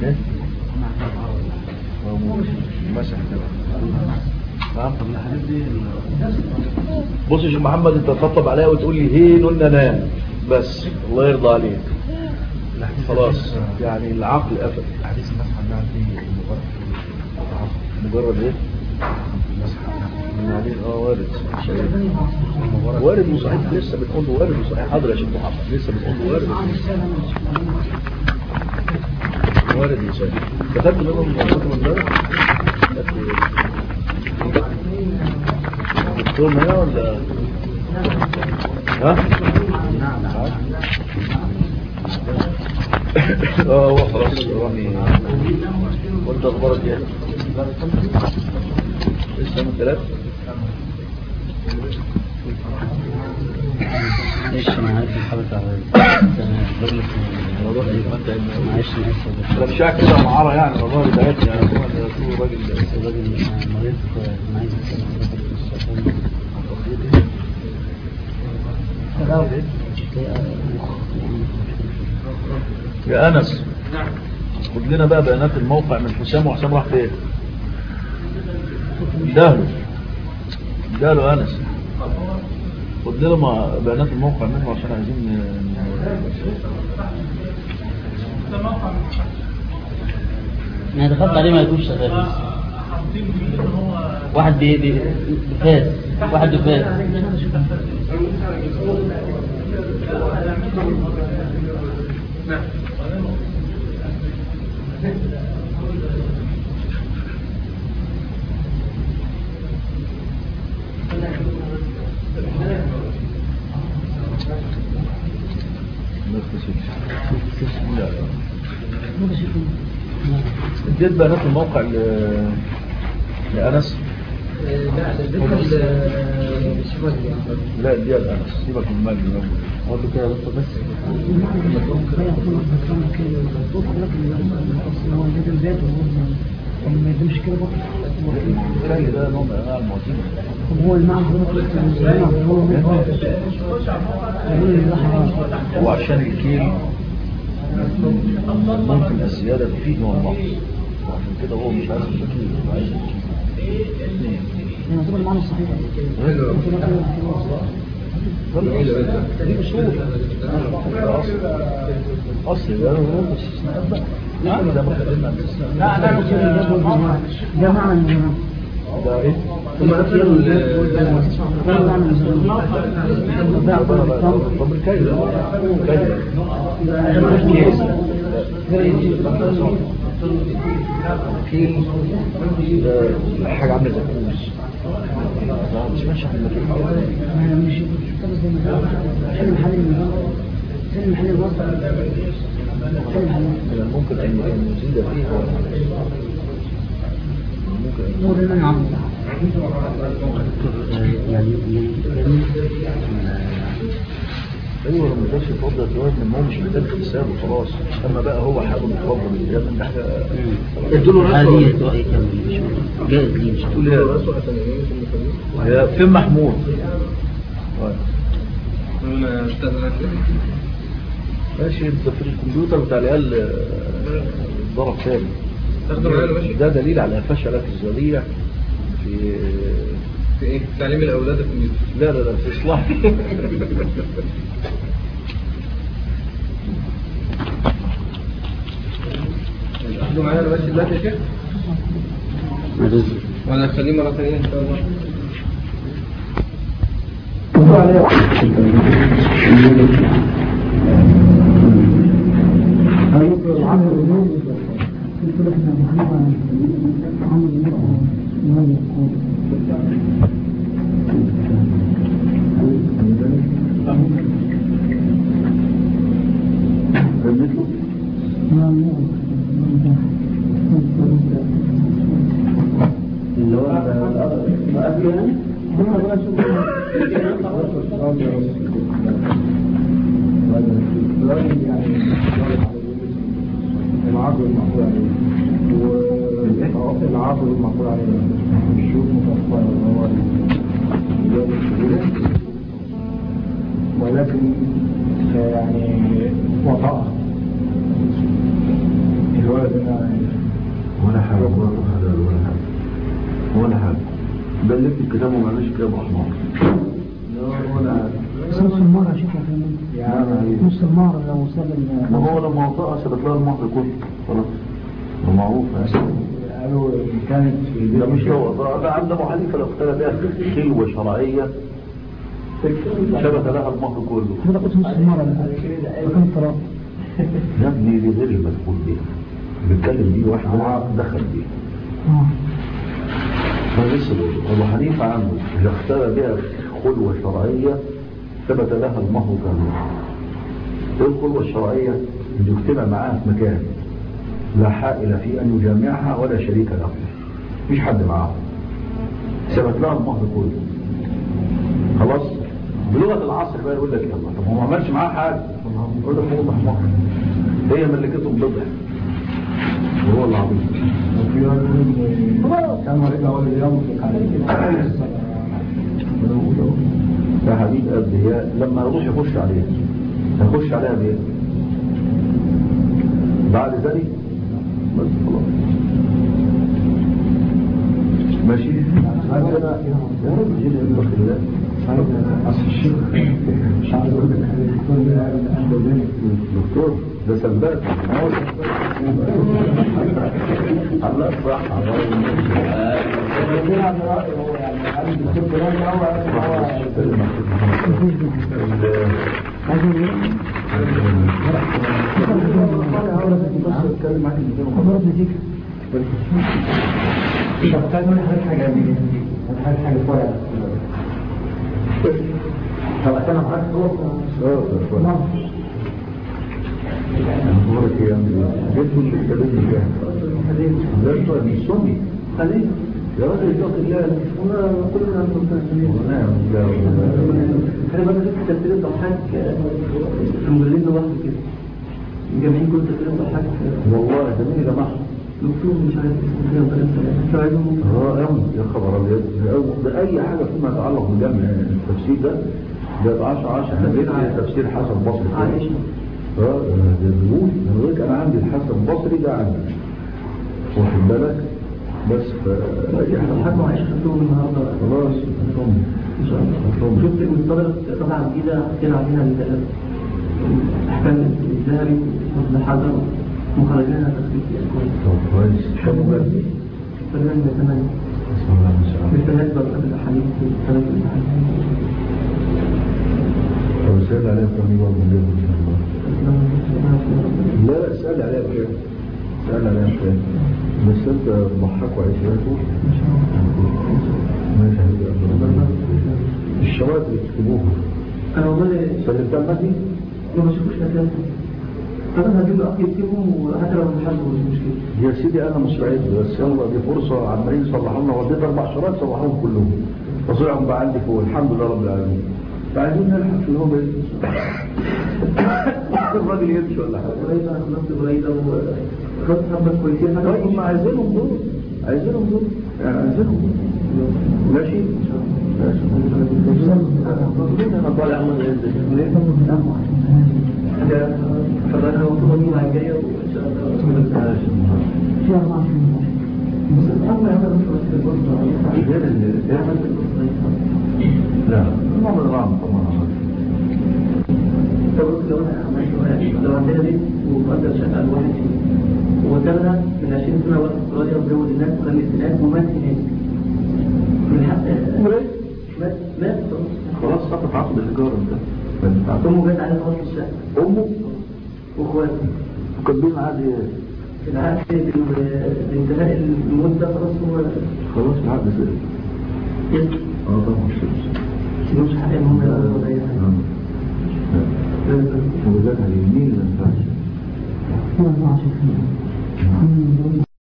ايه؟ مسح كده نعم بص يا شيخ محمد انت تطبطب عليا وتقول لي هين قلنا نام بس الله يرضى عليك خلاص يعني العقل قفل حديث المسح عندها في مجرد مجرد ايه؟ المسح من عليه اه وارد وارد وصحيح لسه بنقول له وارد وصحيح حاضر يا شيخ محمد لسه بنقول له وارد وارد وصحيح كتبت منهم كتب امبارح دكتور هنا ولا ها؟ اه هو خلاص رامي وانت اخبارك ايه؟ لسه من ثلاث معلش انا عارف الحلقة على الموضوع ايه ما انت معلش انا اسف بس رفشاك كده معارة يعني والله بتاعتني يعني طبعا يا رسول راجل الراجل مريض انا عايز اتكلم يا انس خد لنا بقى بيانات الموقع من حسام وحسام راح فين دهله دهله انس خد لنا ما- بيانات الموقع منه عشان عايزين ن- انا دخلت عليه ما يكونش شغال واحد بي بي بفاز واحد بفاز ما تكسبش. لا لا اديت بيانات الموقع ل- لانس لا البيت الشمالي لا اديها لانس سيبك من المجد اقول له كده يا دكتور بس ما يدمش كده برضه الكلي ده نوع من انواع الموازين طب هو المعنى هو هو هو عشان الكيل ممكن الزيادة فيه هو النقص وعشان كده هو مش عايز الكيل هو عايز الكيل يعني طبعا المعنى الصحيح دي اصول اصل ده هو استثناءات بقى نعم ده ما اتكلمنا عن الاستثناء لا لا ده معنى المعنى ده ايه؟ ثم نفسه ده معنى المعنى طب الكيل الكيل كيل ده حاجة عاملة زي الكوز ده مش ماشي في المكان ما مش شفتها زي ما حل محل الميزان حل محل الوسط حل محل من الممكن أن أن يزيد فيه هو ممكن هو ده المعنى عام يعني ايوه لما يقدرش يفضل الجواز من هو مش محتاج حساب وخلاص اما بقى هو حابب يفضل الزياده من حاجه هذه رأي كامل مش جائز لي مش تقول لي هي فين محمود؟ طيب. ماشي انت في الكمبيوتر بتاع العيال آه، ضرب تاني ده دليل على فشلك الذريع في في ايه؟ تعليم الاولاد الكمبيوتر لا لا لا في اصلاح تاخدوا معايا الوقت دلوقتي يا شيخ ولا نخليه مرة ثانية ان شاء الله العرض المعقول عليه والعرض المعقول عليه الشروط متأخرة اللي هو الزيادة الشهورية ولكن يعني وطأ الولد هنا ماشي كده بحمار بس نص المرة شوفها في المنطقة. يعني نص المرة لو ساب ال- ما هو لما وطأ سبت لها المهر كله خلاص ده معروف يعني قالوا إن كانت في ده مش هو ده ده عند ابو حنيفه لو اختلف بها خلوه شرعيه ثبت لها المهر كله هذا قلت نص المرة مكان الطلاق يا ابني دي غير المدخول بيها بيتكلم دي واحده دخل بيها اه ما لسه بقول ابو حنيفه عنده اذا اختلف بها خلوه شرعيه ثبت لها المهر كامل ايه الخلوه الشرعيه اللي يجتمع معاها في مكان لا حائل في ان يجامعها ولا شريك له مفيش حد معاها ثبت لها المهر كله خلاص بلغه العصر بقى يقول لك يلا طب هو ما عملش معاها حاجه يقول لك وضح مهر هي ملكته بضع وهو العظيم وفي رجل كان رجع ينطق عليه يا حبيب قلبي هي لما يروح يخش عليها هيخش عليها بايه؟ بعد ذلك بس خلاص ماشي عندنا يا رب جل اتق الله أصل الشيخ مش عارف أقول لك دكتور ده سباك هو الله صح خبرت نتيجة طب تعالى نقول لك حاجة يعني حاجة حاجة صغيرة طب أنا معاك أخبارك إيه يا عم؟ جبت اللي اتكلمت فيها لا أنت مش سني خليل يا راجل اتق الله وانا كلنا مستسلمين ونعم بالله خلي بالك انت تفسير الضحاك المدربين لوحده كده الجميع كنت تفسير الضحاك والله ده مين يا جماعه دكتور مش عارف اسمه كده بقى انت عايزهم اه يا يا خبر ابيض ده اي حاجه فيما يتعلق بجمع التفسير ده ده 10 10 احنا بقينا تفسير حسن بصري عايش اه ده بيقول انا بقول لك انا عندي الحسن البصري ده عندي واخد بالك بس ف الضحاك وعيش خدتهم النهارده خلاص اطمن ان شاء الله شفت المصدر طبعا جديده حكينا عليها الاحكام الذهبي وابن حجر مخرجينها تخفيف يعني طب كويس حلو بقى فلان بثمن بسم الله ما شاء الله بالثلاث بركات الاحاديث بالثلاث الاحاديث طب سأل عليها كم يوم من اليوم ان شاء الله لا اسأل عليها كام اسأل عليها كام بس انت ضحك وعيشاته ماشي يا حبيبي عبد الرحمن. الشواذ اللي تكتبوها انا والله سلمتها المهدي ما بشوفش اساسا فانا هجيب اخي يكتبهم وحتى لو مش حاسس مش مشكله يا سيدي انا مستعد بس يلا دي فرصه عمالين يصلحوا لنا وديت اربع شرايط صلحوهم كلهم وطلعوا بقى عندي فوق الحمد لله رب العالمين فعايزين نلحق في اليوم الراجل يمشي ولا حاجه قريب انا خلصت قريب وخدت حبه كويسين حاجه طيب ما عايزينهم دول عايزينهم دول يعني عايزينهم دول ماشي ماشي انا طالع من حاجه فبقى هو طول مع الجايه وان شاء الله في أربعة بس الامر هذا مش بس الوقت غير اللي لا ما بالغام طبعا طب لو انا عملت لو عندنا بيت ومقدر شغال واحد فيه وسابها من 20 سنه واحد راجل وزود الناس وخلي الناس ومات هناك من حق مات مات خلاص سقط عقد الايجار انت امه جت على خلاص الشقه امه واخواته مقدمين عادي العقد بانتهاء المده خلاص هو خلاص العقد سري يسكت اه طبعا سري مش حق ان هم يعملوا اي حاجه وذاك اليمين ما ينفعش ما شاء الله